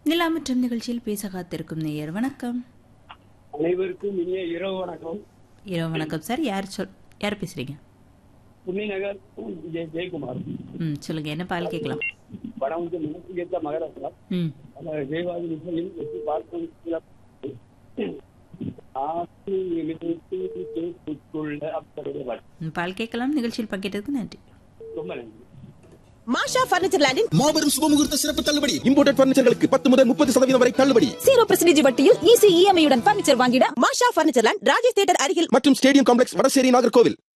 நிலாமற்றம் நிகழ்ச்சியில் பேச காத்திருக்கும் நேயர் வணக்கம் அனைவருக்கும் இனிய இரவு வணக்கம் இரவு வணக்கம் சார் யார் சொல் யார் பேசுறீங்க புன்னி நகர் ஜெய ஜெயக்குமார் ம் சொல்லுங்க என்ன பால் கேட்கலாம் படம் வந்து மனசு கேட்ட மகராஜா ம் அந்த ஜெயவாதி இசையில் வெற்றி பார்க்கும் சில ஆசை இழுத்து கேட்டுக்கொள்ள அப்படியே பாட்டு. ம், பால் கேட்கலாம் நிகழ்ச்சியில் பங்கேற்றதுக்கு நன்றி ரொம்ப நன்றி மாஷா பர்னிச்சர் லேண்டின் மாபெரும் சுபமுகூர்த்த சிறப்பு தள்ளுபடி இம்போர்டட் பர்னிச்சர்களுக்கு பத்து முதல் முப்பது சதவீதம் வரை தள்ளுபடி ஜீரோ பர்சன்டேஜ் வட்டியில் ஈஸி இஎம்ஐ உடன் பர்னிச்சர் வாங்கிட Masha furniture land Rajesh theatre அருகில் மற்றும் ஸ்டேடியம் காம்ப்ளெக்ஸ் வடசேரி நாகர்கோவில்